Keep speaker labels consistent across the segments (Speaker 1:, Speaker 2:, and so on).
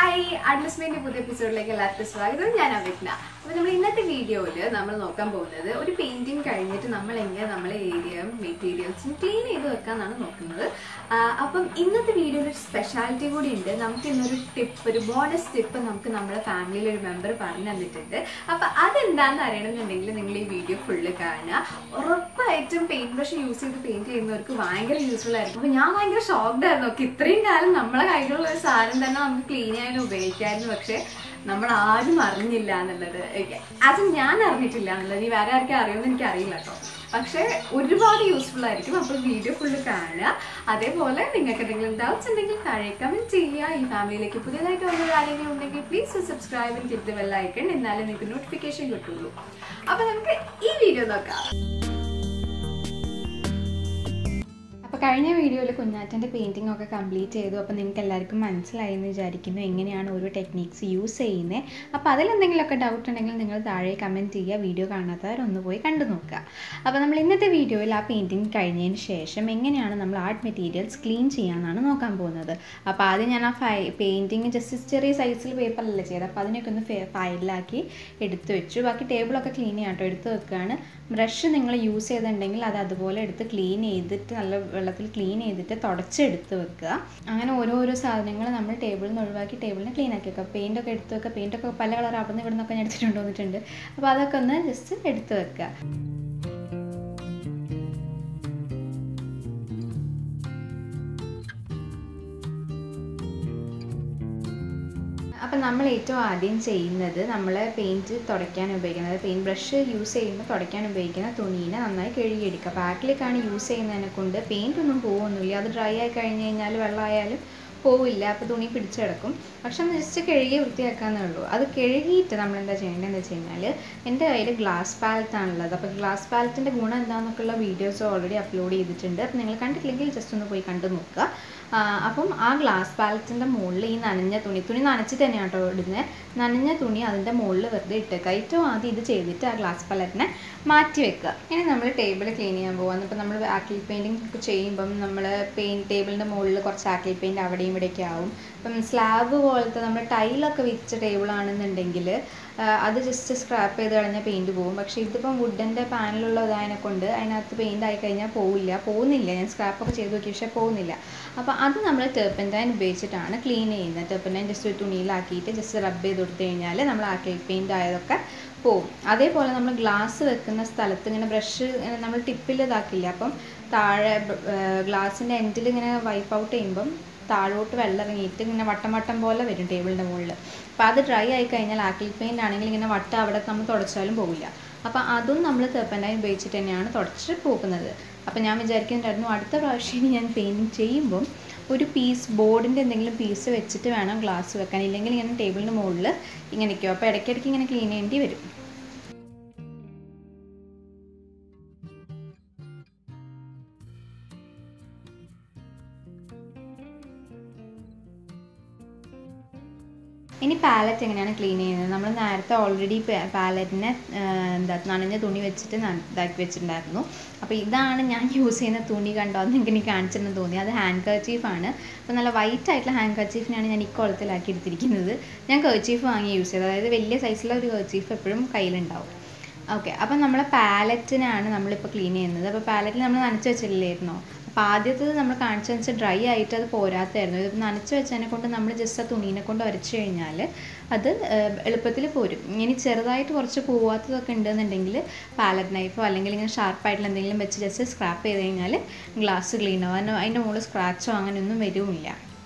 Speaker 1: hi അഡ്ലസ്മെന്റ് പുതിയ എപ്പിസോഡിലേക്ക് എല്ലാവർക്കും സ്വാഗതം ഞാൻ അവിഗ്ന അപ്പോൾ നമ്മൾ ഇന്നത്തെ വീഡിയോയിൽ നമ്മൾ നോക്കാൻ പോകുന്നത് ഒരു പെയിന്റിങ് കഴിഞ്ഞിട്ട് നമ്മൾ എങ്ങനെ നമ്മളെ ഏരിയയും മെറ്റീരിയൽസും ക്ലീൻ ചെയ്ത് വെക്കാന്നാണ് നോക്കുന്നത് ആ, അപ്പം ഇന്നത്തെ വീഡിയോയിൽ ഒരു സ്പെഷ്യാലിറ്റി കൂടി ഉണ്ട് നമുക്ക് ഇന്നൊരു ടിപ്പ് ഒരു ബോണസ് ടിപ്പ് നമുക്ക് നമ്മുടെ ഫാമിലിയിൽ ഒരു മെമ്പർ പറഞ്ഞു തന്നിട്ടുണ്ട് അപ്പം അതെന്താണെന്ന് അറിയണമെന്നുണ്ടെങ്കിൽ നിങ്ങൾ ഈ വീഡിയോ ഫുള്ള് കാണുക ഉറപ്പായിട്ടും പെയിന്റ് ബ്രഷ് യൂസ് ചെയ്ത് പെയിന്റ് ചെയ്യുന്നവർക്ക് ഭയങ്കര യൂസ്ഫുൾ ആയിരിക്കും അപ്പൊ ഞാൻ ഭയങ്കര ഷോക്ക്ഡ് ആയിരുന്നു നോക്കി ഇത്രയും കാലം നമ്മളെ കയ്യിലുള്ള ഒരു സാധനം തന്നെ നമുക്ക് ക്ലീൻ ചെയ്യാനും ഉപയോഗിക്കാമായിരുന്നു പക്ഷെ നമ്മൾ ആരും അറിഞ്ഞില്ല എന്നുള്ളത് അത് ഞാൻ അറിഞ്ഞിട്ടില്ല എന്നുള്ളത് ഈ വേറെ ആർക്കും അറിയുമെന്ന് എനിക്ക് അറിയില്ല കേട്ടോ പക്ഷെ ഒരുപാട് യൂസ്ഫുൾ ആയിരിക്കും അപ്പോൾ വീഡിയോ ഫുള്ള് കാണുക അതേപോലെ നിങ്ങൾക്ക് എന്തെങ്കിലും ഡൗട്ട്സ് ഉണ്ടെങ്കിൽ താഴെ കമന്റ് ചെയ്യുക ഈ ഫാമിലിയിലേക്ക് പുതിയതായിട്ട് വന്നത് ആരെങ്കിലും ഉണ്ടെങ്കിൽ please subscribe and click the bell icon എന്നാലേ നിങ്ങൾക്ക് നോട്ടിഫിക്കേഷൻ കിട്ടുള്ളൂ അപ്പോൾ നമുക്ക് ഈ വീഡിയോ നോക്കാം അപ്പോൾ കഴിഞ്ഞ വീഡിയോയിൽ കുഞ്ഞാറ്റൻ്റെ പെയിൻറ്റിംഗ് ഒക്കെ കംപ്ലീറ്റ് ചെയ്തു അപ്പോൾ നിങ്ങൾക്ക് എല്ലാവർക്കും മനസ്സിലായി എന്ന് വിചാരിക്കുന്നു എങ്ങനെയാണ് ഓരോ ടെക്നിക്സ് യൂസ് ചെയ്യുന്നത് അപ്പോൾ അതിലെന്തെങ്കിലുമൊക്കെ ഡൗട്ട് ഉണ്ടെങ്കിൽ നിങ്ങൾ താഴെ കമൻറ്റ് ചെയ്യുക വീഡിയോ കാണാത്തവർ ഒന്ന് പോയി കണ്ടു നോക്കുക അപ്പോൾ നമ്മൾ ഇന്നത്തെ വീഡിയോയിൽ ആ പെയിൻറ്റിംഗ് കഴിഞ്ഞതിന് ശേഷം എങ്ങനെയാണ് നമ്മൾ ആർട്ട് മെറ്റീരിയൽസ് ക്ലീൻ ചെയ്യാമെന്നാണ് നോക്കാൻ പോകുന്നത് അപ്പോൾ ആദ്യം ഞാൻ ആ ഫൈ പെയിൻറ്റിങ് ജസ്റ്റ് ചെറിയ സൈസിൽ പേപ്പറിലല്ലേ ചെയ്തത് അപ്പോൾ അതിനൊക്കെ ഒന്ന് ഫയലിലാക്കി എടുത്ത് വെച്ചു ബാക്കി ടേബിളൊക്കെ ക്ലീൻ ചെയ്യാം കേട്ടോ എടുത്ത് വെക്കുകയാണ് ബ്രഷ് നിങ്ങൾ യൂസ് ചെയ്തിട്ടുണ്ടെങ്കിൽ അത് അതുപോലെ എടുത്ത് ക്ലീൻ ചെയ്തിട്ട് നല്ല വെള്ളത്തിൽ ക്ലീൻ ചെയ്തിട്ട് തുടച്ചെടുത്ത് വെക്കുക അങ്ങനെ ഓരോരോ സാധനങ്ങൾ നമ്മൾ ടേബിളിൽ നിന്ന് ഒഴിവാക്കി ടേബിളിനെ ക്ലീൻ ആക്കി വെക്കുക പെയിൻ്റ് ഒക്കെ എടുത്ത് വെക്കുക പെയിൻ്റ് ഒക്കെ പല കളർ അവിടെ നിന്ന് ഇവിടെ നിന്നൊക്കെ ഞാൻ എടുത്തിട്ട് കൊണ്ടുവന്നിട്ടുണ്ട് അപ്പോൾ അതൊക്കെ ഒന്ന് ജസ്റ്റ് എടുത്ത് വെക്കുക അപ്പം നമ്മൾ ഏറ്റവും ആദ്യം ചെയ്യുന്നത് നമ്മൾ പെയിൻറ്റ് തുടയ്ക്കാൻ ഉപയോഗിക്കുന്നത് പെയിൻറ്റ് ബ്രഷ് യൂസ് ചെയ്യുമ്പോൾ തുടയ്ക്കാൻ ഉപയോഗിക്കുന്ന തുണീനെ നന്നായി കഴുകിയെടുക്കുക അപ്പോൾ ആക്രിലിക്കാണ് യൂസ് ചെയ്യുന്നതിനെ കൊണ്ട് പെയിൻ്റ് ഒന്നും പോകുന്നില്ല അത് ഡ്രൈ ആയി കഴിഞ്ഞ് കഴിഞ്ഞാൽ വെള്ളമായാലും പോവില്ല അപ്പോൾ തുണി പിടിച്ചെടുക്കും പക്ഷെ ഒന്ന് ജസ്റ്റ് കഴുകി വൃത്തിയാക്കാന്നേ ഉള്ളൂ അത് കഴുകിയിട്ട് നമ്മൾ എന്താ ചെയ്യേണ്ടതെന്ന് വെച്ച് കഴിഞ്ഞാൽ എൻ്റെ കയ്യിൽ ഗ്ലാസ് പാലറ്റ് ആണുള്ളത് അപ്പോൾ ഗ്ലാസ് പാലറ്റിൻ്റെ ഗുണം എന്താണെന്നൊക്കെയുള്ള വീഡിയോസ് ഓൾറെഡി അപ്ലോഡ് ചെയ്തിട്ടുണ്ട് അപ്പോൾ നിങ്ങൾ കണ്ടിട്ടില്ലെങ്കിൽ ജസ്റ്റ് ഒന്ന് പോയി കണ്ടു നോക്കുക ആ, അപ്പം ആ ഗ്ലാസ് പാലറ്റിൻ്റെ മുകളിൽ ഈ നനഞ്ഞ തുണി തുണി നനച്ചിട്ട് തന്നെയാണ് കേട്ടോ ഇടുന്നത് നനഞ്ഞ തുണി അതിൻ്റെ മുകളിൽ വെറുതെ ഇട്ടേക്കുക ഏറ്റവും ആദ്യം ഇത് ചെയ്തിട്ട് ആ ഗ്ലാസ് പാലറ്റിനെ മാറ്റി വെക്കുക ഇനി നമ്മൾ ടേബിൾ ക്ലീൻ ചെയ്യാൻ പോകാം ഇപ്പം നമ്മൾ ആക്കിൽ പെയിൻറ്റിങ് ഒക്കെ ചെയ്യുമ്പം നമ്മൾ പെയിൻറ്റ് ടേബിളിൻ്റെ മുകളിൽ കുറച്ച് ആക്കിൽ പെയിൻറ്റ് അവിടെയും ഇവിടെയൊക്കെ ആവും ഇപ്പം സ്ലാബ് പോലത്തെ നമ്മൾ ടൈലൊക്കെ വിരിച്ച ടേബിളാണെന്നുണ്ടെങ്കിൽ അത് ജസ്റ്റ് സ്ക്രാപ്പ് ചെയ്ത് കളഞ്ഞാൽ പെയിൻറ്റ് പോകും പക്ഷേ ഇതിപ്പം വുഡൻ്റെ പാനലുള്ള ഇതായതിനെ കൊണ്ട് അതിനകത്ത് പെയിൻറ്റ് ആയി കഴിഞ്ഞാൽ പോവില്ല പോകുന്നില്ല ഞാൻ സ്ക്രാപ്പൊക്കെ ചെയ്ത് നോക്കി പക്ഷേ പോകുന്നില്ല അപ്പോൾ അത് നമ്മൾ ടെർപ്പൻറ്റൈൻ ഉപയോഗിച്ചിട്ടാണ് ക്ലീൻ ചെയ്യുന്നത് ടെർപ്പൻറ്റൈൻ ജസ്റ്റ് ഒരു തുണിയിലാക്കിയിട്ട് ജസ്റ്റ് റബ്ബ് ചെയ്ത് കൊടുത്തു കഴിഞ്ഞാൽ നമ്മൾ ആക്കിൽ പെയിൻറ്റ് ആയതൊക്കെ പോവും അതേപോലെ നമ്മൾ ഗ്ലാസ് വെക്കുന്ന സ്ഥലത്ത് ഇങ്ങനെ ബ്രഷ് നമ്മൾ ടിപ്പിൽ ഇതാക്കില്ല അപ്പം താഴെ ഗ്ലാസിൻ്റെ എൻഡിൽ ഇങ്ങനെ വൈപ്പ് ഔട്ട് ചെയ്യുമ്പം താഴോട്ട് വെള്ളം ഇറങ്ങിയിട്ട് ഇങ്ങനെ വട്ടം വട്ടം പോലെ വരും ടേബിളിൻ്റെ മുകളിൽ അപ്പോൾ അത് ഡ്രൈ ആയി കഴിഞ്ഞാൽ ആക്കിൽ പെയിൻ്റ് ആണെങ്കിൽ ഇങ്ങനെ വട്ടം അവിടെ നമ്മൾ തുടച്ചാലും പോവില്ല അപ്പോൾ അതും നമ്മൾ തെപ്പനായി ഉപയോഗിച്ചിട്ട് തന്നെയാണ് തുടച്ച് പോകുന്നത് അപ്പോൾ ഞാൻ വിചാരിക്കുന്നുണ്ടായിരുന്നു അടുത്ത പ്രാവശ്യം ഇനി ഞാൻ പെയിൻറ്റിങ് ചെയ്യുമ്പം ഒരു പീസ് ബോർഡിൻ്റെ എന്തെങ്കിലും പീസ് വെച്ചിട്ട് വേണം ഗ്ലാസ് വെക്കാൻ ഇല്ലെങ്കിൽ ഇങ്ങനെ ടേബിളിൻ്റെ മുകളിൽ ഇങ്ങനെ നിൽക്കും അപ്പോൾ ഇടയ്ക്കിടയ്ക്ക് ഇങ്ങനെ ക്ലീൻ ചെയ്യേണ്ടി വരും ഇനി പാലറ്റ് എങ്ങനെയാണ് ക്ലീൻ ചെയ്യുന്നത് നമ്മൾ നേരത്തെ ഓൾറെഡി പാലറ്റിനെ എന്താ നനഞ്ഞ തുണി വെച്ചിട്ട് ന- ഇതാക്കി വെച്ചിട്ടുണ്ടായിരുന്നു അപ്പോൾ ഇതാണ് ഞാൻ യൂസ് ചെയ്യുന്ന തുണി കണ്ടോ അത് നിങ്ങൾക്ക് എനിക്ക് കാണിച്ചിരുന്നു തോന്നി അത് ഹാൻഡ് കർച്ചീഫാണ് അപ്പോൾ നല്ല വൈറ്റ് ആയിട്ടുള്ള ഹാൻഡ് കർച്ചീഫിനാണ് ഞാൻ ഈ കുളത്തിലാക്കി എടുത്തിരിക്കുന്നത് ഞാൻ കർച്ചീഫ് വാങ്ങി യൂസ് ചെയ്തത് അതായത് വലിയ സൈസിലുള്ള ഒരു കർച്ചീഫ് എപ്പോഴും കയ്യിലുണ്ടാവും ഓക്കെ അപ്പം നമ്മളെ പാലറ്റിനാണ് നമ്മളിപ്പോൾ ക്ലീൻ ചെയ്യുന്നത് അപ്പോൾ പാലറ്റിൽ നമ്മൾ നനച്ച് വെച്ചില്ലായിരുന്നോ അപ്പോൾ ആദ്യത്തേത് നമ്മൾ കാണിച്ചതെന്ന് വെച്ചാൽ ഡ്രൈ ആയിട്ട് അത് പോരാത്തായിരുന്നു ഇത് നനച്ച് വെച്ചതിനെ കൊണ്ട് നമ്മൾ ജസ്റ്റ് ആ തുണീനെ കൊണ്ട് ഉരച്ച് കഴിഞ്ഞാൽ അത് എളുപ്പത്തിൽ പോരും ഇനി ചെറുതായിട്ട് കുറച്ച് പോവാത്തതൊക്കെ ഉണ്ടെന്നുണ്ടെങ്കിൽ പാലറ്റ് നൈഫോ അല്ലെങ്കിൽ ഇങ്ങനെ ഷാർപ്പായിട്ടുള്ള എന്തെങ്കിലും വെച്ച് ജസ്റ്റ് സ്ക്രാപ്പ് ചെയ്ത് കഴിഞ്ഞാൽ ഗ്ലാസ് ക്ലീൻ ആവും അതിന് അതിൻ്റെ മുകളിൽ സ്ക്രാച്ചോ അങ്ങനെയൊന്നും വരുമില്ല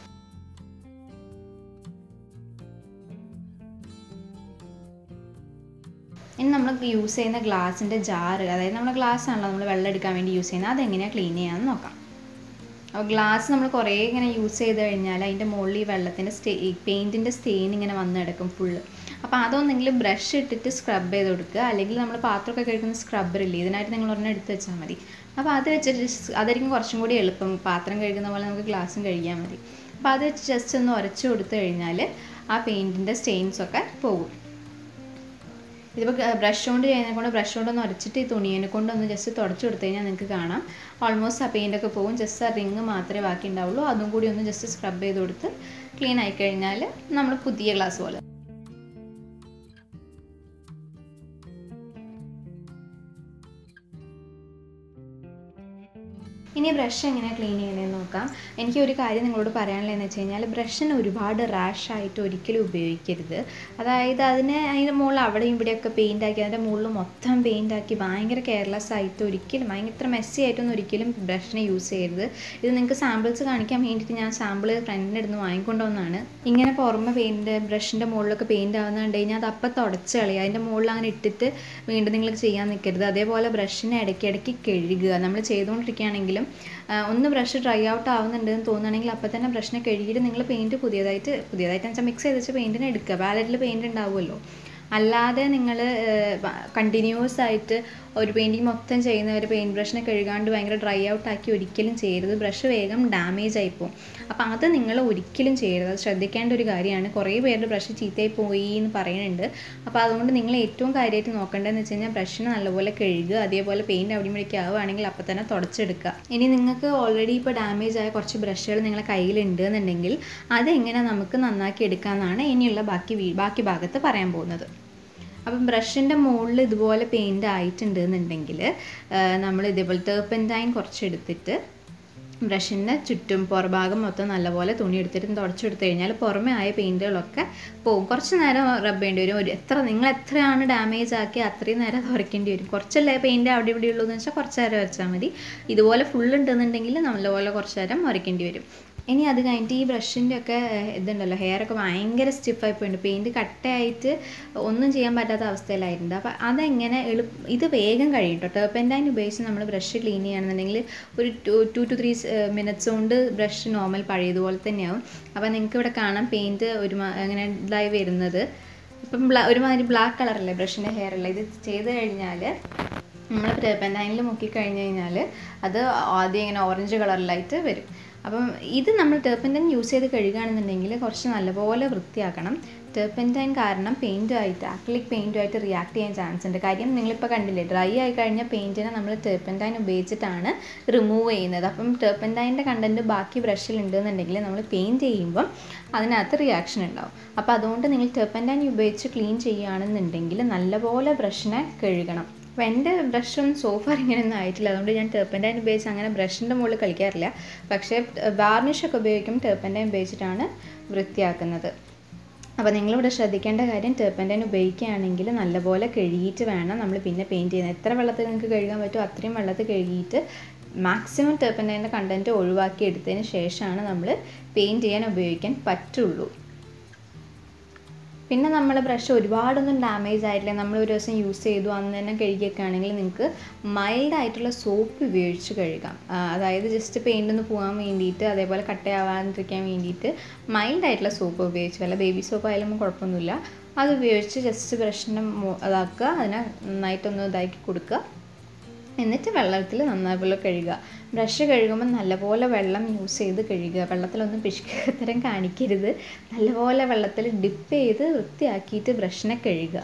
Speaker 1: ഇനി നമ്മൾ യൂസ് ചെയ്യുന്ന ഗ്ലാസിൻ്റെ ജാറ് അതായത് നമ്മുടെ ഗ്ലാസ് ആണല്ലോ നമ്മൾ വെള്ളം എടുക്കാൻ വേണ്ടി യൂസ് ചെയ്യുന്നത് അതെങ്ങനെയാണ് ക്ലീൻ ചെയ്യാമെന്ന് നോക്കാം അപ്പോൾ ഗ്ലാസ് നമ്മൾ കുറേ ഇങ്ങനെ യൂസ് ചെയ്ത് കഴിഞ്ഞാൽ അതിൻ്റെ മുകളിൽ ഈ വെള്ളത്തിൻ്റെ സ്റ്റേ പെയിൻറ്റിൻ്റെ സ്റ്റെയിൻ ഇങ്ങനെ വന്ന് കിടക്കും ഫുള്ള് അപ്പോൾ അതൊന്നെങ്കിലും ബ്രഷ് ഇട്ടിട്ട് സ്ക്രബ് ചെയ്ത് കൊടുക്കുക അല്ലെങ്കിൽ നമ്മൾ പാത്രമൊക്കെ കഴിക്കുന്ന സ്ക്രബ്ബർ ഇല്ലേ ഇതിനായിട്ട് നിങ്ങൾ ഒരെണ്ണം എടുത്ത് വെച്ചാൽ മതി അപ്പോൾ അത് വെച്ചിട്ട് just അതായിരിക്കും കുറച്ചും കൂടി എളുപ്പം പാത്രം കഴുകുന്ന പോലെ നമുക്ക് ഗ്ലാസും കഴുകിയാൽ മതി അപ്പോൾ അത് വെച്ച് ജസ്റ്റ് ഒന്ന് ഉരച്ച് കൊടുത്തു കഴിഞ്ഞാൽ ആ പെയിൻറ്റിൻ്റെ സ്റ്റെയിൻസ് ഒക്കെ പോകും ഇതിപ്പോൾ ബ്രഷ് കൊണ്ട് ചെയ്യുന്നതിനെ കൊണ്ട് ബ്രഷ് കൊണ്ടൊന്ന് ഉരച്ചിട്ട് ഈ തുണിയെ കൊണ്ടൊന്ന് ജസ്റ്റ് തുടച്ച് കൊടുത്തു കഴിഞ്ഞാൽ നിങ്ങൾക്ക് കാണാം ഓൾമോസ്റ്റ് ആ പെയിൻ്റൊക്കെ പോകും ജസ്റ്റ് ആ റിങ് മാത്രമേ ബാക്കി ഉണ്ടാവുള്ളൂ അതും കൂടി ഒന്ന് ജസ്റ്റ് സ്ക്രബ് ചെയ്ത് കൊടുത്ത് ക്ലീൻ ആയി കഴിഞ്ഞാൽ നമ്മൾ പുതിയ ഗ്ലാസ് പോലെ ഇനി ബ്രഷ് എങ്ങനെ ക്ലീൻ ചെയ്യണമെന്ന് നോക്കാം എനിക്ക് ഒരു കാര്യം നിങ്ങളോട് പറയാനുള്ളതെന്ന് വെച്ച് കഴിഞ്ഞാൽ ബ്രഷിന് ഒരുപാട് റാഷ് ആയിട്ട് ഒരിക്കലും ഉപയോഗിക്കരുത് അതായത് അതിനെ അതിൻ്റെ മുകളിൽ അവിടെയും ഇവിടെയൊക്കെ പെയിൻ്റ് ആക്കി അതിൻ്റെ മുകളിൽ മൊത്തം പെയിൻ്റ് ആക്കി ഭയങ്കര കെയർലെസ് ആയിട്ട് ഒരിക്കലും ഭയങ്കര മെസ്സി ആയിട്ടൊന്നും ഒരിക്കലും ബ്രഷിനെ യൂസ് ചെയ്യരുത് ഇത് നിങ്ങൾക്ക് സാമ്പിൾസ് കാണിക്കാൻ വേണ്ടിയിട്ട് ഞാൻ സാമ്പിൾ ഫ്രണ്ടിൻ്റെ അടുത്ത് വാങ്ങിക്കൊണ്ടുവന്നാണ് ഇങ്ങനെ പുറമെ പെയിൻറ്റ് ബ്രഷിൻ്റെ മുകളിലൊക്കെ പെയിൻ്റ് ആവുന്നുണ്ട് കഴിഞ്ഞാൽ അത് അപ്പം തുടച്ച് കളയുക അതിൻ്റെ മുകളിൽ അങ്ങനെ ഇട്ടിട്ട് വീണ്ടും നിങ്ങൾ ചെയ്യാൻ നിൽക്കരുത് അതേപോലെ ബ്രഷിനെ ഇടയ്ക്കിടയ്ക്ക് കഴുകുക നമ്മൾ ചെയ്തുകൊണ്ടിരിക്കുകയാണെങ്കിലും ഒന്ന് ബ്രഷ് ഡ്രൈ ഔട്ട് ആവുന്നുണ്ടെന്ന് തോന്നുകയാണെങ്കിൽ അപ്പോൾ തന്നെ ബ്രഷിനെ കഴുകിയിട്ട് നിങ്ങൾ പെയിൻറ്റ് പുതിയതായിട്ട് പുതിയതായിട്ട് വെച്ചാൽ മിക്സ് ചെയ്ത് വെച്ച് പെയിൻറ്റിനെ എടുക്കുക വാലറ്റിൽ പെയിൻറ്റ് ഉണ്ടാവുമല്ലോ അല്ലാതെ നിങ്ങൾ കണ്ടിന്യൂസ് ആയിട്ട് ഒരു പെയിൻറ്റിങ് മൊത്തം ചെയ്യുന്നവർ പെയിൻറ്റ് ബ്രഷിനെ കഴുകാണ്ട് ഭയങ്കര ഡ്രൈ ഔട്ട് ആക്കി ഒരിക്കലും ചെയ്യരുത് ബ്രഷ് വേഗം ഡാമേജ് ആയി പോകും അപ്പോൾ അത് നിങ്ങൾ ഒരിക്കലും ചെയ്യരുത് അത് ശ്രദ്ധിക്കേണ്ട ഒരു കാര്യമാണ് കുറേ പേരുടെ ബ്രഷ് ചീത്തയായി പോയി എന്ന് പറയുന്നുണ്ട് അപ്പോൾ അതുകൊണ്ട് നിങ്ങൾ ഏറ്റവും കാര്യമായിട്ട് നോക്കേണ്ടതെന്ന് വെച്ച് കഴിഞ്ഞാൽ ബ്രഷിനെ നല്ലപോലെ കഴുകുക അതേപോലെ പെയിൻറ്റ് അവിടെ ഇവിടേക്ക് ആവുകയാണെങ്കിൽ അപ്പോൾ തന്നെ തുടച്ചെടുക്കുക ഇനി നിങ്ങൾക്ക് ഓൾറെഡി ഇപ്പോൾ ഡാമേജ് ആയ കുറച്ച് ബ്രഷുകൾ നിങ്ങളുടെ കയ്യിലുണ്ട് എന്നുണ്ടെങ്കിൽ അതെങ്ങനെ നമുക്ക് നന്നാക്കി എടുക്കാമെന്നാണ് ഇനിയുള്ള ബാക്കി ബാക്കി ഭാഗത്ത് പറയാൻ പോകുന്നത് അപ്പം ബ്രഷിൻ്റെ മുകളിൽ ഇതുപോലെ പെയിൻ്റ് ആയിട്ടുണ്ട് എന്നുണ്ടെങ്കിൽ നമ്മൾ ഇതേപോലെ ടേപ്പൻറ്റൈൻ കുറച്ച് എടുത്തിട്ട് ബ്രഷിൻ്റെ ചുറ്റും പുറഭാഗം മൊത്തം നല്ലപോലെ തുണി എടുത്തിട്ട് തുടച്ചെടുത്ത് കഴിഞ്ഞാൽ പുറമെ ആയ പെയിൻറ്റുകളൊക്കെ പോകും കുറച്ച് നേരം റബ്ബ് ചെയ്യേണ്ടി വരും ഒരു എത്ര നിങ്ങൾ എത്രയാണ് ഡാമേജ് ആക്കി അത്രയും നേരം തുറയ്ക്കേണ്ടി വരും കുറച്ചല്ലേ പെയിൻറ്റ് അവിടെ ഇവിടെ ഉള്ളൂ എന്ന് വെച്ചാൽ കുറച്ച് നേരം വെച്ചാൽ മതി ഇതുപോലെ ഫുൾ ഉണ്ടെന്നുണ്ടെങ്കിൽ നല്ലപോലെ കുറച്ച് നേരം ഉരയ്ക്കേണ്ടി വരും ഇനി അത് കഴിഞ്ഞിട്ട് ഈ ബ്രഷിൻ്റെ ഒക്കെ ഇതുണ്ടല്ലോ ഹെയർ ഒക്കെ ഭയങ്കര സ്റ്റിഫായി പോയിട്ടുണ്ട് പെയിൻറ്റ് കട്ടയായിട്ട് ഒന്നും ചെയ്യാൻ പറ്റാത്ത അവസ്ഥയിലായിട്ടുണ്ട് അപ്പോൾ അതെങ്ങനെ എളു ഇത് വേഗം കഴിയും കേട്ടോ ടേപ്പൻറ്റൈൻ ഉപയോഗിച്ച് നമ്മൾ ബ്രഷ് ക്ലീൻ ചെയ്യുകയാണെന്നുണ്ടെങ്കിൽ ഒരു two two two three minutes കൊണ്ട് ബ്രഷ് നോർമൽ പഴയതുപോലെ തന്നെയാവും അപ്പോൾ നിങ്ങൾക്ക് ഇവിടെ കാണാം പെയിൻറ്റ് ഒരു അങ്ങനെ ഇതായി വരുന്നത് ഇപ്പം ബ്ലാ ഒരുമാതിരി ബ്ലാക്ക് കളറല്ലേ ബ്രഷിൻ്റെ ഹെയർ അല്ല ഇത് ചെയ്ത് കഴിഞ്ഞാൽ നമ്മൾ ടേപ്പൻറ്റൈനിൽ മുക്കി കഴിഞ്ഞ് കഴിഞ്ഞാൽ അത് ആദ്യം ഇങ്ങനെ ഓറഞ്ച് കളറിലായിട്ട് വരും അപ്പം ഇത് നമ്മൾ ടേപ്പൻറ്റൈൻ യൂസ് ചെയ്ത് കഴുകുകയാണെന്നുണ്ടെങ്കിൽ കുറച്ച് നല്ലപോലെ വൃത്തിയാക്കണം ടേപ്പൻറ്റൈൻ കാരണം പെയിൻറ്റുമായിട്ട് ആക്രിലിക് പെയിൻറ്റുമായിട്ട് റിയാക്ട് ചെയ്യാൻ ചാൻസ് ഉണ്ട് കാര്യം നിങ്ങളിപ്പോൾ കണ്ടില്ലേ ഡ്രൈ ആയി കഴിഞ്ഞാൽ പെയിൻറ്റിനെ നമ്മൾ ടേപ്പൻറ്റൈൻ ഉപയോഗിച്ചിട്ടാണ് റിമൂവ് ചെയ്യുന്നത് അപ്പം ടേപ്പൻറ്റൈൻ്റെ കണ്ടൻറ്റ് ബാക്കി ബ്രഷിൽ ഉണ്ടെന്നുണ്ടെങ്കിൽ നമ്മൾ പെയിൻറ്റ് ചെയ്യുമ്പം അതിനകത്ത് റിയാക്ഷൻ ഉണ്ടാവും അപ്പോൾ അതുകൊണ്ട് നിങ്ങൾ ടേപ്പൻറ്റൈൻ ഉപയോഗിച്ച് ക്ലീൻ ചെയ്യുകയാണെന്നുണ്ടെങ്കിൽ നല്ലപോലെ ബ്രഷിനെ കഴുകണം അപ്പോൾ എൻ്റെ ബ്രഷൊന്നും സോഫാർ ഇങ്ങനെയൊന്നും ആയിട്ടില്ല അതുകൊണ്ട് ഞാൻ ടേപ്പൻറ്റൈൻ ഉപയോഗിച്ച് അങ്ങനെ ബ്രഷിൻ്റെ മുകളിൽ കളിക്കാറില്ല പക്ഷേ വാർണിഷൊക്കെ ഉപയോഗിക്കും ടേപ്പൻറ്റൈൻ ഉപയോഗിച്ചിട്ടാണ് വൃത്തിയാക്കുന്നത് അപ്പോൾ നിങ്ങളിവിടെ ശ്രദ്ധിക്കേണ്ട കാര്യം ടേപ്പൻറ്റൈൻ ഉപയോഗിക്കുകയാണെങ്കിൽ നല്ലപോലെ കഴുകിയിട്ട് വേണം നമ്മൾ പിന്നെ പെയിൻറ്റ് ചെയ്യുന്നത് എത്ര വെള്ളത്തിൽ നിങ്ങൾക്ക് കഴുകാൻ പറ്റുമോ അത്രയും വെള്ളത്തിൽ കഴുകിയിട്ട് മാക്സിമം ടേപ്പൻറ്റൈൻ്റെ കണ്ടൻറ്റ് ഒഴിവാക്കി എടുത്തതിന് ശേഷമാണ് നമ്മൾ പെയിൻറ്റ് ചെയ്യാൻ ഉപയോഗിക്കാൻ പറ്റുള്ളൂ പിന്നെ നമ്മൾ ബ്രഷ് ഒരുപാടൊന്നും ഡാമേജ് ആയിട്ടില്ല നമ്മൾ ഒരു ദിവസം യൂസ് ചെയ്തു അന്ന് തന്നെ കഴുകിയൊക്കെ ആണെങ്കിൽ നിങ്ങൾക്ക് മൈൽഡ് ആയിട്ടുള്ള സോപ്പ് ഉപയോഗിച്ച് കഴുകാം അതായത് ജസ്റ്റ് പെയിൻ്റ് ഒന്ന് പോകാൻ വേണ്ടിയിട്ട് അതേപോലെ കട്ടയാവാതിരിക്കാൻ വേണ്ടിയിട്ട് മൈൽഡ് ആയിട്ടുള്ള സോപ്പ് ഉപയോഗിച്ച് വല്ല ബേബി സോപ്പ് ആയാലും കുഴപ്പമൊന്നുമില്ല അത് ഉപയോഗിച്ച് ജസ്റ്റ് ബ്രഷിൻ്റെ ഇതാക്കുക അതിനെ നന്നായിട്ടൊന്ന് ഇതാക്കി കൊടുക്കുക എന്നിട്ട് വെള്ളത്തിൽ നന്നായി കഴുകുക ബ്രഷ് കഴുകുമ്പോൾ നല്ലപോലെ വെള്ളം യൂസ് ചെയ്ത് കഴുകുക വെള്ളത്തിലൊന്നും പിശുക്കത്തരം കാണിക്കരുത് നല്ലപോലെ വെള്ളത്തിൽ ഡിപ്പ് ചെയ്ത് വൃത്തിയാക്കിയിട്ട് ബ്രഷിനെ കഴുകുക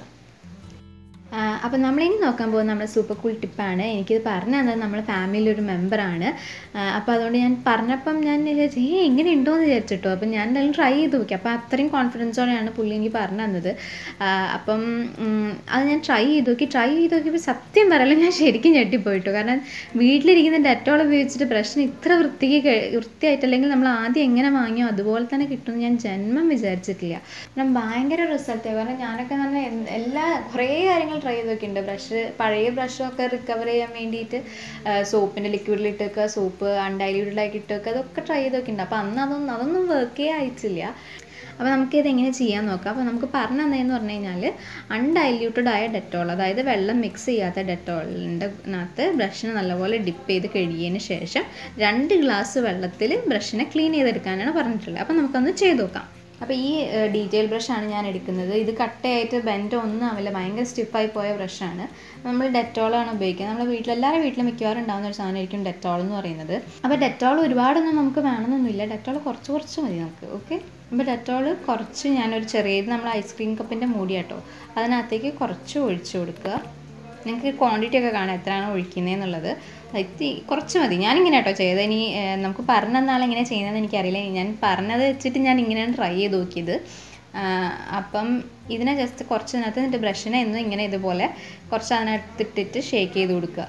Speaker 1: അപ്പം നമ്മളിനി നോക്കാൻ പോകുന്നത് നമ്മുടെ സൂപ്പർ കൂൾ ടിപ്പാണ് എനിക്കിത് പറഞ്ഞു തന്നത് നമ്മുടെ ഫാമിലിയിൽ ഒരു മെമ്പറാണ് അപ്പോൾ അതുകൊണ്ട് ഞാൻ പറഞ്ഞപ്പം ഞാൻ വിചാരിച്ചു ഏ എങ്ങനെ ഉണ്ടോ എന്ന് വിചാരിച്ചിട്ടോ അപ്പം ഞാൻ എന്തായാലും ട്രൈ ചെയ്ത് നോക്കി അപ്പോൾ അത്രയും കോൺഫിഡൻസോടെയാണ് പുള്ളി എനിക്ക് പറഞ്ഞു തന്നത് അപ്പം അത് ഞാൻ ട്രൈ ചെയ്ത് നോക്കി ട്രൈ ചെയ്ത് നോക്കിയപ്പോൾ സത്യം പറയല ഞാൻ ശരിക്കും ഞെട്ടിപ്പോയിട്ടു കാരണം വീട്ടിലിരിക്കുന്ന ഡെറ്റോൾ ഉപയോഗിച്ചിട്ട് ബ്രഷിന് ഇത്ര വൃത്തിക്ക് വൃത്തിയായിട്ട് അല്ലെങ്കിൽ നമ്മൾ ആദ്യം എങ്ങനെ വാങ്ങിയോ അതുപോലെ തന്നെ കിട്ടുമെന്ന് ഞാൻ ജന്മം വിചാരിച്ചിട്ടില്ല കാരണം ഭയങ്കര റിസൾട്ട് കാരണം ഞാനൊക്കെ പറഞ്ഞാൽ എല്ലാ കുറേ കാര്യങ്ങൾ ട്രൈ ചെയ്ത് നോക്കിയിട്ടുണ്ട് ബ്രഷ് പഴയ ബ്രഷൊക്കെ റിക്കവർ ചെയ്യാൻ വേണ്ടിയിട്ട് സോപ്പിൻ്റെ ലിക്വിഡിൽ ഇട്ടൊക്കെ സോപ്പ് അൺഡൈല്യൂട്ടഡ് ആക്കി ഇട്ടൊക്കെ അതൊക്കെ ട്രൈ ചെയ്ത് നോക്കിയിട്ടുണ്ട് അപ്പോൾ അന്ന് അതൊന്നും അതൊന്നും വർക്കേ ആയിട്ടില്ല അപ്പോൾ നമുക്കിത് എങ്ങനെ ചെയ്യാൻ നോക്കാം അപ്പോൾ നമുക്ക് പറഞ്ഞു തന്നതെന്ന് പറഞ്ഞു കഴിഞ്ഞാൽ അൺഡൈല്യൂട്ടഡ് ആയ ഡെറ്റോൾ അതായത് വെള്ളം മിക്സ് ചെയ്യാത്ത ഡെറ്റോളിൻ്റെ അകത്ത് ബ്രഷിനെ നല്ലപോലെ ഡിപ്പ് ചെയ്ത് കഴുകിയതിന് ശേഷം രണ്ട് ഗ്ലാസ് വെള്ളത്തിൽ ബ്രഷിനെ ക്ലീൻ ചെയ്തെടുക്കാനാണ് പറഞ്ഞിട്ടുള്ളത് അപ്പോൾ നമുക്കൊന്ന് ചെയ്ത് നോക്കാം അപ്പോൾ ഈ ഡീറ്റെയിൽ ബ്രഷാണ് ഞാൻ എടുക്കുന്നത് ഇത് കട്ടയായിട്ട് ബെൻഡ് ഒന്നും ആവില്ല ഭയങ്കര സ്റ്റിഫായി പോയ ബ്രഷാണ് നമ്മൾ ഡെറ്റോളാണ് ഉപയോഗിക്കുന്നത് നമ്മുടെ വീട്ടിൽ എല്ലാവരുടെ വീട്ടിലും മിക്കവാറും ഉണ്ടാകുന്ന ഒരു സാധനമായിരിക്കും ഡെറ്റോൾ എന്ന് പറയുന്നത് അപ്പോൾ ഡെറ്റോൾ ഒരുപാടൊന്നും നമുക്ക് വേണമെന്നൊന്നുമില്ല ഡെറ്റോൾ കുറച്ച് കുറച്ച് മതി നമുക്ക് ഓക്കെ അപ്പോൾ ഡെറ്റോൾ കുറച്ച് ഞാനൊരു ചെറിയത് നമ്മൾ ഐസ്ക്രീം കപ്പിൻ്റെ മൂടി കേട്ടോ അതിനകത്തേക്ക് കുറച്ച് ഒഴിച്ചു കൊടുക്കുക നിങ്ങൾക്ക് ക്വാണ്ടിറ്റി ഒക്കെ കാണാം എത്രയാണ് ഒഴിക്കുന്നതെന്നുള്ളത് ഇത്തി കുറച്ച് മതി ഞാനിങ്ങനെ കേട്ടോ ചെയ്തത് ഇനി ഏഹ്, നമുക്ക് പറഞ്ഞ നാളെ എങ്ങനെ ചെയ്യുന്നതെന്ന് എനിക്കറിയില്ല ഞാൻ പറഞ്ഞത് വെച്ചിട്ട് ഞാൻ ഇങ്ങനെയാണ് ട്രൈ ചെയ്ത് നോക്കിയത് ആഹ്, അപ്പം ഇതിനെ ജസ്റ്റ് കുറച്ച് അതിനകത്ത് എന്നിട്ട് ബ്രഷിനെ എന്നും ഇങ്ങനെ ഇതുപോലെ കുറച്ച് അതിനകത്തിട്ടിട്ട് ഷേക്ക് ചെയ്ത് കൊടുക്കുക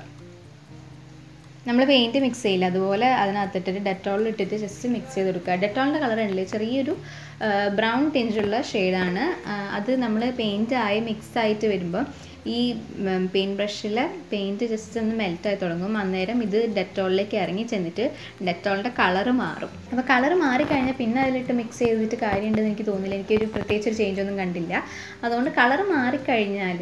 Speaker 1: നമ്മൾ പെയിൻറ്റ് മിക്സ് ചെയ്യില്ല അതുപോലെ അതിനകത്തിട്ടിട്ട് ഡെറ്റോളിൽ ഇട്ടിട്ട് ജസ്റ്റ് മിക്സ് ചെയ്ത് കൊടുക്കുക ഡെറ്റോളിൻ്റെ കളർ ഉണ്ടല്ലേ ചെറിയൊരു ബ്രൗൺ ടിഞ്ചുള്ള ഷെയ്ഡാണ് അത് നമ്മൾ പെയിൻറ്റ് ആയി മിക്സ് ആയിട്ട് വരുമ്പോൾ ഈ പെയിൻറ്റ് ബ്രഷിൽ പെയിൻറ്റ് ജസ്റ്റ് ഒന്ന് മെൽറ്റായി തുടങ്ങും അന്നേരം ഇത് ഡെറ്റോളിലേക്ക് ഇറങ്ങി ചെന്നിട്ട് ഡെറ്റോളിൻ്റെ കളറ് മാറും അപ്പോൾ കളറ് മാറിക്കഴിഞ്ഞാൽ പിന്നെ അതിലിട്ട് മിക്സ് ചെയ്തിട്ട് കാര്യമുണ്ടെന്ന് എനിക്ക് തോന്നുന്നില്ല എനിക്കൊരു പ്രത്യേകിച്ച് ഒരു ചേഞ്ച് ഒന്നും കണ്ടില്ല അതുകൊണ്ട് കളറ് മാറിക്കഴിഞ്ഞാൽ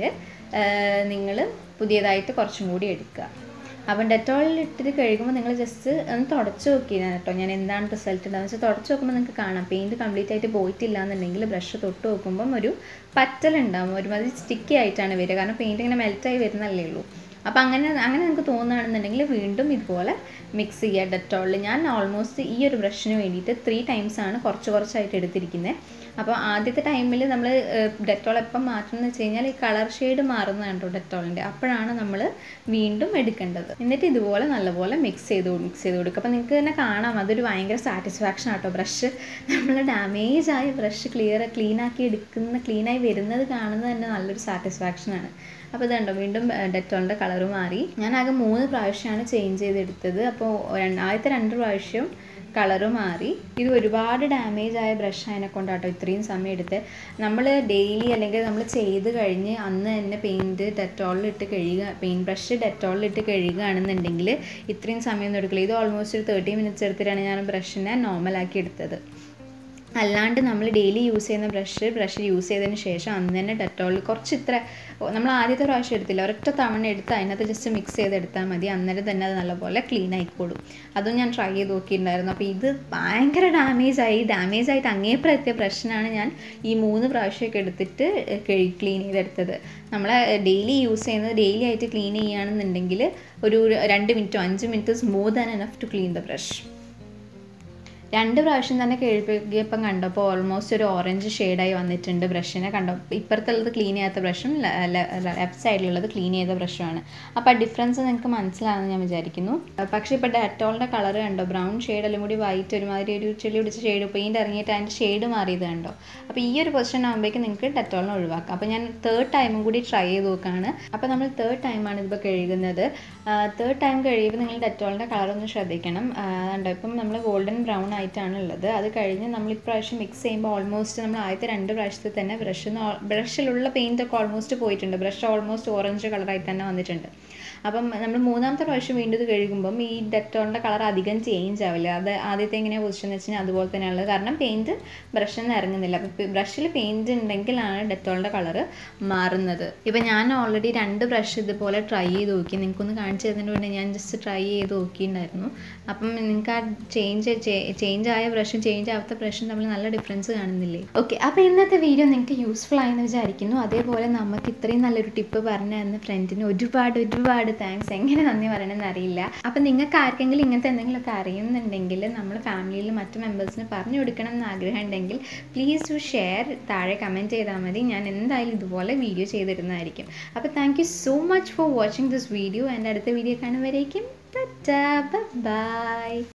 Speaker 1: നിങ്ങൾ പുതിയതായിട്ട് കുറച്ചും കൂടി എടുക്കുക അപ്പം ഡെറ്റോളിൽ ഇട്ടിട്ട് കഴുകുമ്പോൾ നിങ്ങൾ ജസ്റ്റ് ഒന്ന് തുടച്ച് നോക്കിയതാണ് കേട്ടോ ഞാൻ എന്താണ് റിസൾട്ട് ഉണ്ടാകുന്നത് വെച്ചാൽ തുടച്ച് നോക്കുമ്പോൾ നിങ്ങൾക്ക് കാണാം പെയിൻറ്റ് കംപ്ലീറ്റ് ആയിട്ട് പോയിട്ടില്ല എന്നുണ്ടെങ്കിൽ ബ്രഷ് തൊട്ട് നോക്കുമ്പം ഒരു പറ്റലുണ്ടാവും ഒരുമാതിരി സ്റ്റിക്കി ആയിട്ടാണ് വരിക കാരണം പെയിൻറ്റ് ഇങ്ങനെ മെൽറ്റായി വരുന്നല്ലേ ഉള്ളൂ അപ്പോൾ അങ്ങനെ അങ്ങനെ നിങ്ങൾക്ക് തോന്നുകയാണെന്നുണ്ടെങ്കിൽ വീണ്ടും ഇതുപോലെ മിക്സ് ചെയ്യുക ഡെറ്റോളിൽ ഞാൻ ഓൾമോസ്റ്റ് ഈ ഒരു ബ്രഷിന് വേണ്ടിയിട്ട് ത്രീ ടൈംസ് ആണ് കുറച്ച് കുറച്ചായിട്ട് എടുത്തിരിക്കുന്നത് അപ്പോൾ ആദ്യത്തെ ടൈമിൽ നമ്മൾ ഡെറ്റോൾ എപ്പം മാറ്റണം എന്ന് വെച്ച് കഴിഞ്ഞാൽ ഈ കളർ ഷെയ്ഡ് മാറുന്നതാണ് കേട്ടോ ഡെറ്റോളിൻ്റെ അപ്പോഴാണ് നമ്മൾ വീണ്ടും എടുക്കേണ്ടത് എന്നിട്ട് ഇതുപോലെ നല്ലപോലെ മിക്സ് ചെയ്ത് മിക്സ് ചെയ്ത് കൊടുക്കുക അപ്പോൾ നിങ്ങൾക്ക് തന്നെ കാണാം അതൊരു ഭയങ്കര സാറ്റിസ്ഫാക്ഷൻ ആട്ടോ ബ്രഷ് നമ്മൾ ഡാമേജ് ആയ ബ്രഷ് ക്ലിയർ ക്ലീൻ ആക്കി എടുക്കുന്ന ക്ലീനായി വരുന്നത് കാണുന്നത് തന്നെ നല്ലൊരു സാറ്റിസ്ഫാക്ഷനാണ് അപ്പോൾ ഇതുണ്ടോ വീണ്ടും ഡെറ്റോളിൻ്റെ കളറ് മാറി ഞാൻ ആകെ മൂന്ന് പ്രാവശ്യമാണ് ചേഞ്ച് ചെയ്തെടുത്തത് അപ്പോൾ രണ്ട്- ആദ്യത്തെ രണ്ട് പ്രാവശ്യം കളറ് മാറി ഇത് ഒരുപാട് ഡാമേജ് ആയ ബ്രഷ് അതിനെ കൊണ്ടാട്ടോ ഇത്രയും സമയം എടുത്ത് നമ്മൾ ഡെയിലി അല്ലെങ്കിൽ നമ്മൾ ചെയ്ത് കഴിഞ്ഞ് അന്ന് തന്നെ പെയിൻറ്റ് ഡെറ്റോളിലിട്ട് കഴുകുക പെയിൻറ്റ് ബ്രഷ് ഡെറ്റോളിലിട്ട് കഴുകുകയാണെന്നുണ്ടെങ്കിൽ ഇത്രയും സമയമൊന്നും എടുക്കില്ല ഇത് ഓൾമോസ്റ്റ് ഒരു തേർട്ടി മിനിറ്റ്സ് എടുത്തിട്ടാണ് ഞാൻ ബ്രഷിനെ നോർമലാക്കി എടുത്തത് അല്ലാണ്ട് നമ്മൾ ഡെയിലി യൂസ് ചെയ്യുന്ന ബ്രഷ് ബ്രഷ് യൂസ് ചെയ്തതിന് ശേഷം അന്ന് തന്നെ ഡെറ്റോളിൽ കുറച്ച് ഇത്ര നമ്മൾ ആദ്യത്തെ പ്രാവശ്യം എടുത്തില്ല ഒരൊറ്റ തവണ എടുത്ത് അതിനകത്ത് ജസ്റ്റ് മിക്സ് ചെയ്തെടുത്താൽ മതി അന്നേരം തന്നെ അത് നല്ലപോലെ ക്ലീൻ ആയിക്കോളും അതും ഞാൻ ട്രൈ ചെയ്ത് നോക്കിയിട്ടുണ്ടായിരുന്നു അപ്പോൾ ഇത് ഭയങ്കര ഡാമേജ് ആയി ഡാമേജ് ആയിട്ട് അങ്ങേപ്പുറം എത്തിയ പ്രശ്നമാണ് ഞാൻ ഈ മൂന്ന് പ്രാവശ്യമൊക്കെ എടുത്തിട്ട് കഴുകി ക്ലീൻ ചെയ്തെടുത്തത് നമ്മൾ ഡെയിലി യൂസ് ചെയ്യുന്നത് ഡെയിലി ആയിട്ട് ക്ലീൻ ചെയ്യുകയാണെന്നുണ്ടെങ്കിൽ ഒരു രണ്ട് മിനിറ്റോ അഞ്ച് minute smooth and enough to clean the brush രണ്ട് പ്രാവശ്യം തന്നെ കഴുകിയപ്പം കണ്ടപ്പോൾ ഓൾമോസ്റ്റ് ഒരു ഓറഞ്ച് ഷെയ്ഡായി വന്നിട്ടുണ്ട് ബ്രഷിനെ കണ്ടോ ഇപ്പുറത്തുള്ളത് ക്ലീൻ ചെയ്യാത്ത ബ്രഷും ലെഫ്റ്റ് സൈഡിലുള്ളത് ക്ലീൻ ചെയ്ത ബ്രഷുമാണ് അപ്പോൾ ആ ഡിഫറൻസ് നിങ്ങൾക്ക് മനസ്സിലാണെന്ന് ഞാൻ വിചാരിക്കുന്നു പക്ഷേ ഇപ്പോൾ ഡെറ്റോളിൻ്റെ കളർ കണ്ടോ ബ്രൗൺ ഷെയ്ഡ് അല്ലെങ്കിൽ കൂടി വൈറ്റ് ഒരുമാതിരി ഒരു ചെളി പിടിച്ച ഷെയ്ഡ് പെയിൻറ്റ് ഇറങ്ങിയിട്ട് അതിൻ്റെ ഷെയ്ഡ് മാറിയത് കണ്ടോ അപ്പോൾ ഈ ഒരു പൊസിഷൻ ആകുമ്പോഴേക്കും നിങ്ങൾക്ക് ഡെറ്റോളിനെ ഒഴിവാക്കാം അപ്പോൾ ഞാൻ തേർഡ് ടൈമും കൂടി ട്രൈ ചെയ്ത് നോക്കുകയാണ് അപ്പോൾ നമ്മൾ തേർഡ് ടൈമാണ് ഇതിപ്പോൾ കഴുകുന്നത് തേർഡ് ടൈം കഴിയുമ്പോൾ നിങ്ങൾ ഡെറ്റോളിൻ്റെ കളറൊന്ന് ശ്രദ്ധിക്കണം ആ, കണ്ടോ ഇപ്പം നമ്മൾ ഗോൾഡൻ ബ്രൗൺ ആയിട്ടാണ് ഉള്ളത് അത് കഴിഞ്ഞ് നമ്മൾ ഇപ്രാവശ്യം മിക്സ് ചെയ്യുമ്പോൾ ഓൾമോസ്റ്റ് നമ്മൾ ആദ്യത്തെ രണ്ട് പ്രാവശ്യത്തിൽ തന്നെ ബ്രഷ് ബ്രഷിലുള്ള പെയിൻ്റ് ഒക്കെ ഓൾമോസ്റ്റ് പോയിട്ടുണ്ട് ബ്രഷ് ഓൾമോസ്റ്റ് ഓറഞ്ച് കളറായി തന്നെ വന്നിട്ടുണ്ട് അപ്പം നമ്മൾ മൂന്നാമത്തെ പ്രാവശ്യം വീണ്ടും ഇത് കഴുകുമ്പം ഈ ഡെറ്റോളിൻ്റെ കളർ അധികം ചേഞ്ച് ആവില്ല അത് ആദ്യത്തെ എങ്ങനെയാണ് പൊസിഷൻ എന്ന് വെച്ച് കഴിഞ്ഞാൽ അതുപോലെ തന്നെയുള്ളത് കാരണം പെയിൻറ്റ് ബ്രഷിൽ നിന്ന് ഇറങ്ങുന്നില്ല അപ്പോൾ ബ്രഷിൽ പെയിൻറ്റ് ഉണ്ടെങ്കിലാണ് ഡെറ്റോളിൻ്റെ കളറ് മാറുന്നത് ഇപ്പം ഞാൻ ഓൾറെഡി രണ്ട് ബ്രഷ് ഇതുപോലെ ട്രൈ ചെയ്ത് നോക്കി നിങ്ങൾക്കൊന്ന് കാണിച്ചു തരുന്നതിന് വേണ്ടി ഞാൻ ജസ്റ്റ് ട്രൈ ചെയ്ത് നോക്കിയിട്ടുണ്ടായിരുന്നു അപ്പം നിങ്ങൾക്ക് ആ ചേഞ്ച് ചേഞ്ച് ആയ ബ്രഷും ചേഞ്ച് ആവാത്ത ബ്രഷും തമ്മിൽ നല്ല ഡിഫറൻസ് കാണുന്നില്ലേ ഓക്കെ അപ്പോൾ ഇന്നത്തെ വീഡിയോ നിങ്ങൾക്ക് യൂസ്ഫുൾ ആയെന്ന് വിചാരിക്കുന്നു അതേപോലെ നമുക്ക് ഇത്രയും നല്ലൊരു ടിപ്പ് പറഞ്ഞു തന്ന ഫ്രണ്ടിന് ഒരുപാട് ഒരുപാട് താങ്ക്സ് എങ്ങനെ നന്ദി പറയണമെന്ന് അറിയില്ല അപ്പം നിങ്ങൾക്ക് ആർക്കെങ്കിലും ഇങ്ങനത്തെ എന്തെങ്കിലുമൊക്കെ അറിയുന്നുണ്ടെങ്കിൽ നമ്മൾ ഫാമിലിയിൽ മറ്റു മെമ്പേഴ്സിന് പറഞ്ഞു കൊടുക്കണം എന്ന് ആഗ്രഹം ഉണ്ടെങ്കിൽ പ്ലീസ് ടു ഷെയർ താഴെ കമൻറ്റ് ചെയ്താൽ മതി ഞാൻ എന്തായാലും ഇതുപോലെ വീഡിയോ ചെയ്തിരുന്നതായിരിക്കും അപ്പോൾ thank you so much for watching this video എൻ്റെ അടുത്ത വീഡിയോ കാണുമ്പോഴേക്കും ബൈ